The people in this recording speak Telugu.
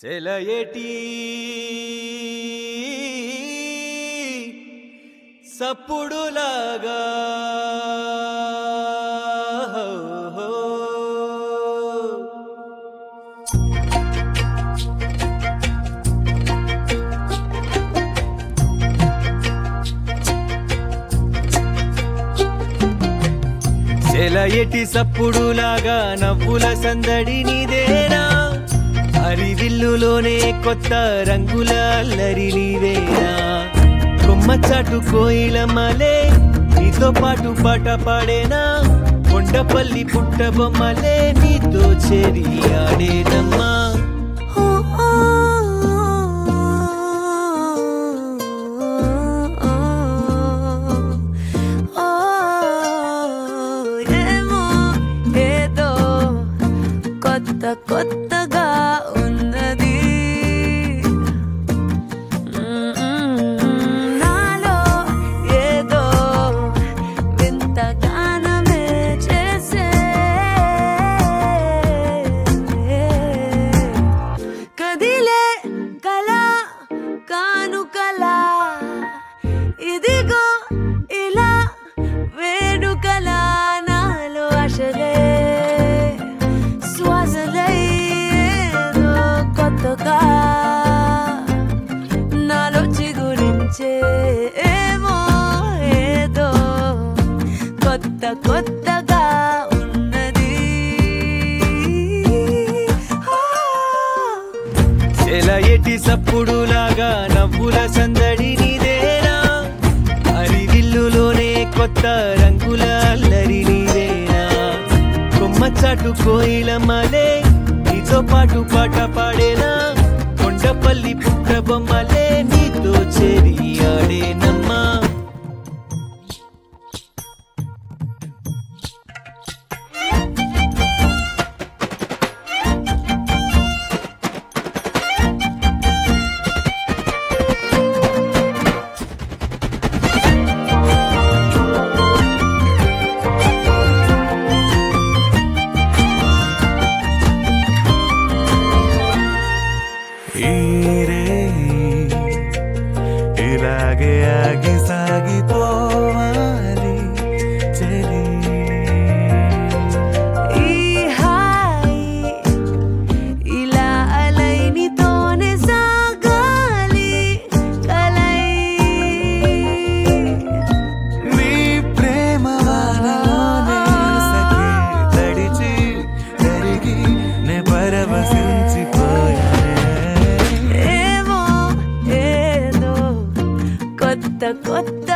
సెలయేటి సప్పుడులాగా సెలయేటి సప్పుడులాగా నవ్వుల సందడి నీదేనా హరివిల్లులోనే కొత్త రంగుల అల్లరి నీవేనా కొమ్మ చాటు కోయిలమ్మలే నీతో పాటు పాట పాడేనా కొండపల్లి పుట్ట బొమ్మలే నీతో చేరి ఆడేనమ్మా ఏమో ఏదో కొత్త కొత్తగా ఉన్నది నాలో ఏదో వింత గానమే చేసే కదిలే కళ కానుకలా ఇదిగో ఇలా వేడుకలా నాలో ఆశలే శ్వాసలై ఏదో కొత్తగా నాలో చిగురించే ఏమో ఏదో కొత్త కొత్తగా ఉన్నది సెలయేటి సప్పుడులాగా నవ్వుల సందడి నీదేనా హరివిల్లులోనే కొత్త రంగుల అల్లరి నీవేనా కొమ్మ చాటు కోయిలమ్మలే నీతో పాటు పాట పాడేనా కొండపల్లి పుట్ట బొమ్మలే నీతో చేరి ఆడేనమ్మా ఈరే ఇలాగే ఆగి సాగిపోవాలి చెలి ఈ హాయి ఇలా అలైనితోనే సాగాలి కలై మీ ప్రేమ వానలోనే సఖి తడిచి కరిగి నే పరవశించిపోయానే ఏమో ఏదో కొత్త కొత్త